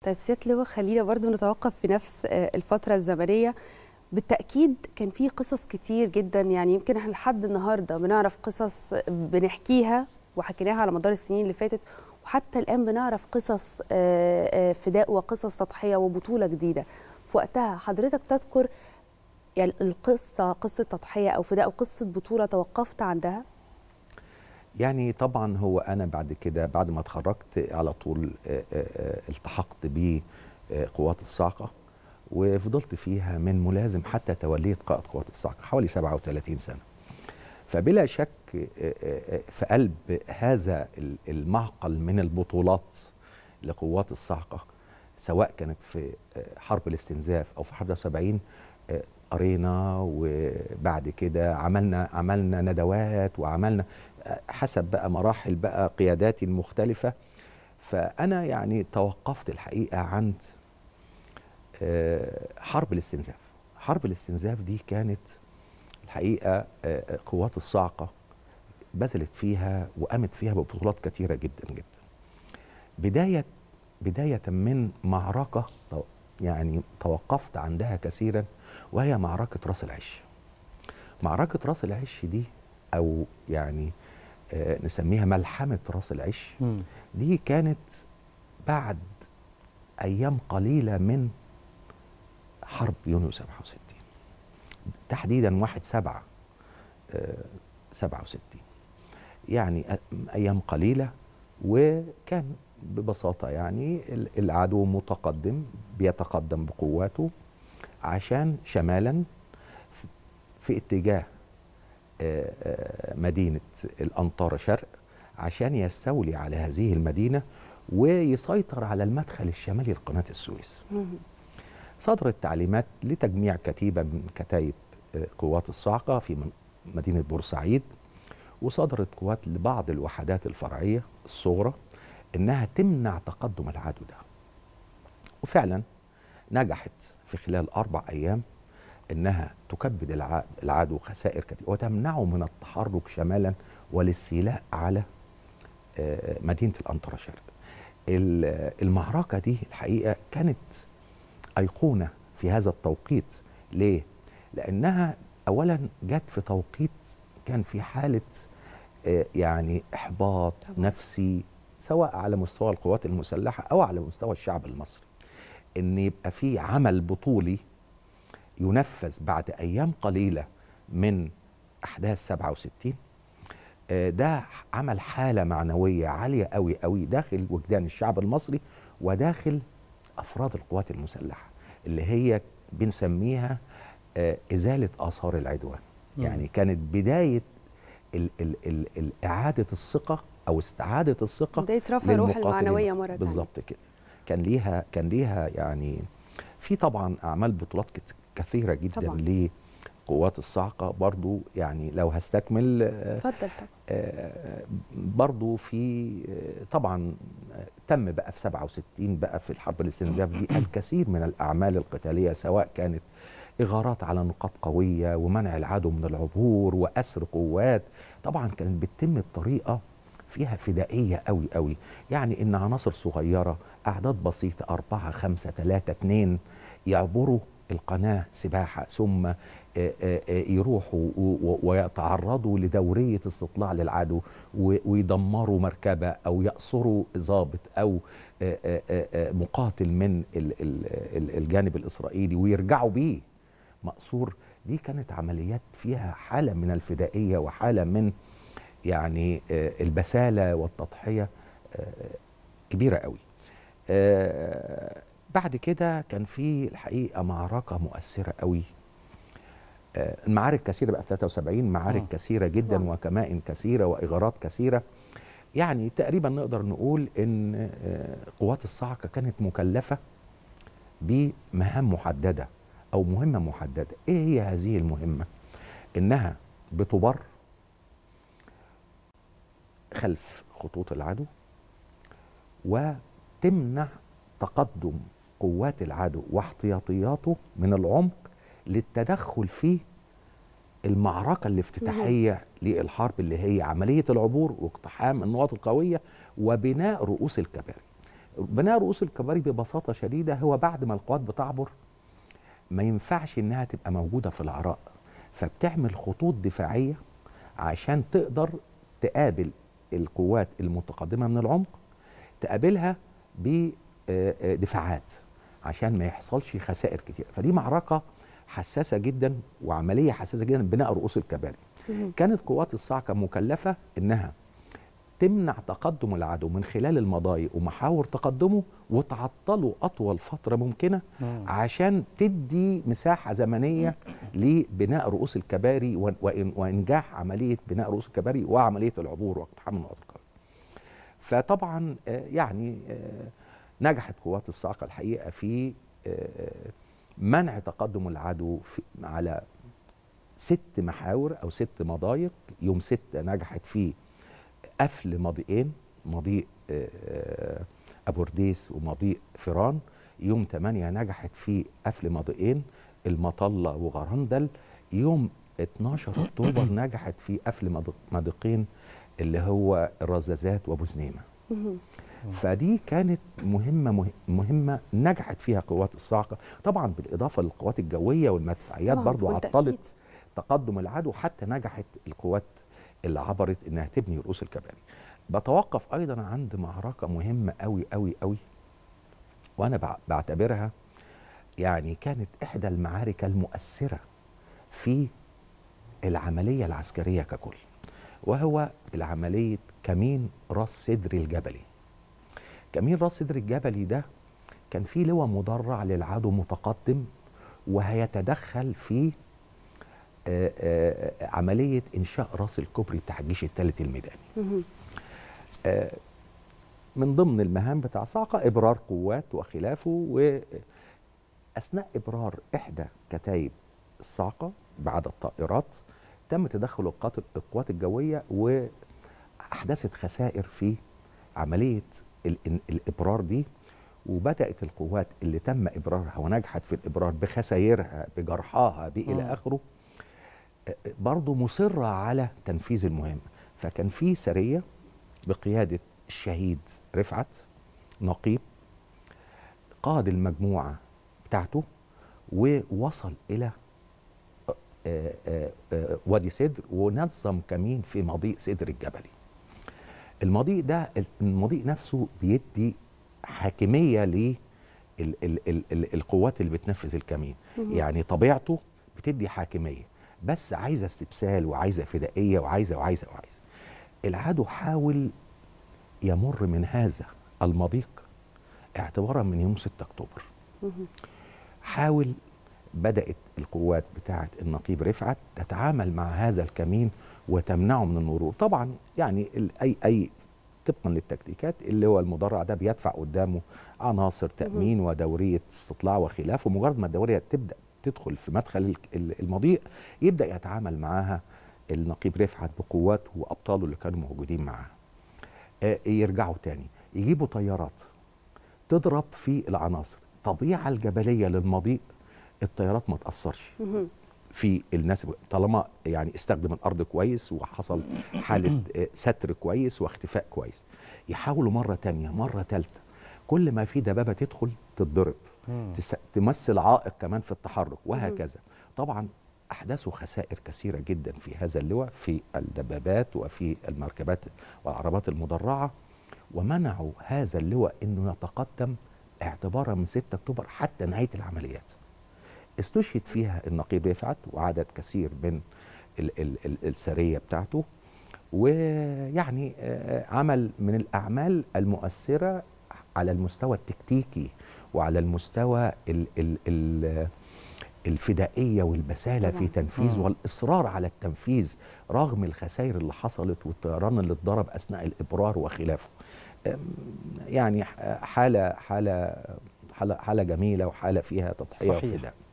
طيب سياده لواء خلينا برضو نتوقف في نفس الفتره الزمنيه بالتاكيد كان في قصص كتير جدا يعني يمكن احنا لحد النهارده بنعرف قصص بنحكيها وحكيناها على مدار السنين اللي فاتت وحتى الان بنعرف قصص فداء وقصص تضحيه وبطوله جديده في وقتها حضرتك تذكر يعني القصه قصه تضحيه او فداء او قصه بطوله توقفت عندها يعني طبعا هو انا بعد كده بعد ما اتخرجت على طول التحقت بقوات الصاعقه وفضلت فيها من ملازم حتى توليت قائد قوات الصاعقه حوالي 37 سنه فبلا شك في قلب هذا المعقل من البطولات لقوات الصاعقه سواء كانت في حرب الاستنزاف او في حرب 70 قرينا وبعد كده عملنا عملنا ندوات وعملنا حسب بقى مراحل بقى قياداتي المختلفة فأنا يعني توقفت الحقيقة عند حرب الاستنزاف حرب الاستنزاف دي كانت الحقيقة قوات الصاعقة بذلت فيها وقامت فيها ببطولات كثيرة جدا جدا بداية بداية من معركة يعني توقفت عندها كثيرا وهي معركة راس العش معركة راس العش دي أو يعني آه نسميها ملحمة راس العش م. دي كانت بعد أيام قليلة من حرب يونيو 67 تحديدا 1 7 آه 67 يعني أيام قليلة وكان ببساطة يعني العدو متقدم بيتقدم بقواته عشان شمالا في اتجاه مدينة الأنطارة شرق عشان يستولي على هذه المدينة ويسيطر على المدخل الشمالي لقناة السويس صدرت تعليمات لتجميع كتيبة من كتايب قوات الصاعقة في مدينة بورسعيد وصدرت قوات لبعض الوحدات الفرعية الصغرى إنها تمنع تقدم العدو ده وفعلا نجحت في خلال أربع أيام إنها تكبد العدو خسائر كثيرة وتمنعه من التحرك شمالا والاستيلاء على مدينة الأنطرة شرق المعركة دي الحقيقة كانت أيقونة في هذا التوقيت ليه؟ لأنها أولا جت في توقيت كان في حالة يعني إحباط نفسي سواء على مستوى القوات المسلحة أو على مستوى الشعب المصري ان يبقى في عمل بطولي ينفذ بعد ايام قليله من احداث 67 ده عمل حاله معنويه عاليه قوي قوي داخل وجدان الشعب المصري وداخل افراد القوات المسلحه اللي هي بنسميها ازاله اثار العدوان م. يعني كانت بدايه ال ال ال ال اعاده الثقه او استعاده الثقه بدايه رفع الروح المعنويه مره ثانيه بالظبط كده كان ليها كان ليها يعني في طبعا اعمال بطولات كثيره جدا طبعا. لقوات الصاعقه برضو يعني لو هستكمل اتفضل طبعا برضو في طبعا تم بقى في 67 بقى في الحرب الاستنزاف دي الكثير من الاعمال القتاليه سواء كانت اغارات على نقاط قويه ومنع العدو من العبور واسر قوات طبعا كانت بتتم بطريقه فيها فدائية قوي قوي يعني إن عناصر صغيرة أعداد بسيطة أربعة خمسة ثلاثة اتنين يعبروا القناة سباحة ثم يروحوا ويتعرضوا لدورية استطلاع للعدو ويدمروا مركبة أو يأسروا ضابط أو مقاتل من الجانب الإسرائيلي ويرجعوا بيه مأسور دي كانت عمليات فيها حالة من الفدائية وحالة من يعني البسالة والتضحية كبيرة قوي بعد كده كان في الحقيقة معركة مؤثرة قوي المعارك كثيرة بقى في 73 معارك م. كثيرة جدا م. وكمائن كثيرة وإغارات كثيرة يعني تقريبا نقدر نقول إن قوات الصاعقة كانت مكلفة بمهام محددة أو مهمة محددة إيه هي هذه المهمة؟ إنها بتبر خلف خطوط العدو وتمنع تقدم قوات العدو واحتياطياته من العمق للتدخل في المعركة الافتتاحية للحرب اللي هي عملية العبور واقتحام النقط القوية وبناء رؤوس الكباري بناء رؤوس الكباري ببساطه شديده هو بعد ما القوات بتعبر ما ينفعش انها تبقى موجوده في العراء فبتعمل خطوط دفاعيه عشان تقدر تقابل القوات المتقدمه من العمق تقابلها بدفاعات عشان ما يحصلش خسائر كتير فدي معركه حساسه جدا وعمليه حساسه جدا بناء رؤوس الكباري كانت قوات الصاعقه مكلفه انها تمنع تقدم العدو من خلال المضايق ومحاور تقدمه وتعطله اطول فتره ممكنه مم. عشان تدي مساحه زمنيه لبناء رؤوس الكباري وإن- وإن- وانجاح عمليه بناء رؤوس الكباري وعمليه العبور واقتحام النقط القويه. فطبعا آه، يعني آه، نجحت قوات الصاعقه الحقيقه في آه، منع تقدم العدو في على ست محاور او ست مضايق يوم ستة نجحت في قفل مضيقين مضيق آه، آه، ابو رديس ومضيق فيران يوم 8 نجحت في قفل مضيقين المطله وغرندل يوم 12 اكتوبر نجحت في قفل مضيق- مضيقين اللي هو الرزازات وابو زنيمه فدي كانت مهمه مه- مهمه نجحت فيها قوات الصاعقه طبعا بالاضافه للقوات الجويه والمدفعيات طبعاً، برضو بالتأكيد. عطلت تقدم العدو حتى نجحت القوات اللي عبرت انها تبني رؤوس الكباري بتوقف ايضا عند معركه مهمه قوي قوي قوي وانا بع- بعتبرها يعني كانت احدى المعارك المؤثره في العمليه العسكريه ككل وهو العمليه كمين راس صدر الجبلي كمين راس صدر الجبلي ده كان فيه لواء مدرع للعدو متقدم وهيتدخل في آه، آه، عمليه انشاء راس الكوبري بتاع الجيش الثالث الميداني مهم. آه، من ضمن المهام بتاع صاعقة إبرار قوات وخلافه وأثناء إبرار إحدى كتايب الصاعقة بعدد طائرات تم تدخل القوات- القوات الجوية وأحدثت خسائر في عملية ال- الإبرار دي وبدأت القوات اللي تم إبرارها ونجحت في الإبرار بخسائرها بجرحاها مم. إلى آخره برضه مصرة على تنفيذ المهمة فكان في سرية بقيادة الشهيد رفعت نقيب قاد المجموعة بتاعته ووصل إلى آه، آه، آه، وادي سدر ونظم كمين في مضيق سدر الجبلي المضيق ده المضيق نفسه بيدي حاكمية للقوات اللي بتنفذ الكمين مهم. يعني طبيعته بتدي حاكمية بس عايزة استبسال وعايزة فدائية وعايزة وعايزة وعايزة العدو حاول يمر من هذا المضيق اعتبارا من يوم 6 اكتوبر مهم. حاول بدأت القوات بتاعة النقيب رفعت تتعامل مع هذا الكمين وتمنعه من المرور طبعا يعني ال- أي أي طبقا للتكتيكات اللي هو المدرع ده بيدفع قدامه عناصر تأمين ودورية استطلاع وخلافه مجرد ما الدورية تبدأ تدخل في مدخل ال- ال- المضيق يبدأ يتعامل معاها النقيب رفعت بقواته وأبطاله اللي كانوا موجودين معاه آه، يرجعوا تاني يجيبوا طيارات تضرب في العناصر الطبيعة الجبلية للمضيق الطيارات ما تأثرش مهم. في الناس طالما يعني استخدم الارض كويس وحصل حاله آه، ستر كويس واختفاء كويس يحاولوا مره تانية مره ثالثه كل ما في دبابه تدخل تتضرب مم. تس- تمثل عائق كمان في التحرك وهكذا طبعا احدثوا خسائر كثيره جدا في هذا اللواء في الدبابات وفي المركبات والعربات المدرعه ومنعوا هذا اللواء انه يتقدم اعتبارا من 6 اكتوبر حتى نهايه العمليات استشهد فيها النقيب رفعت وعدد كثير من ال ال ال السريه بتاعته ويعني آه، عمل من الاعمال المؤثره على المستوى التكتيكي وعلى المستوى ال ال ال الفدائيه والبساله طبعاً. في تنفيذ مم. والاصرار على التنفيذ رغم الخسائر اللي حصلت والطيران اللي اتضرب اثناء الابرار وخلافه أم، يعني ح- حاله حاله حاله حاله جميله وحاله فيها تضحيه صحيح. وفداء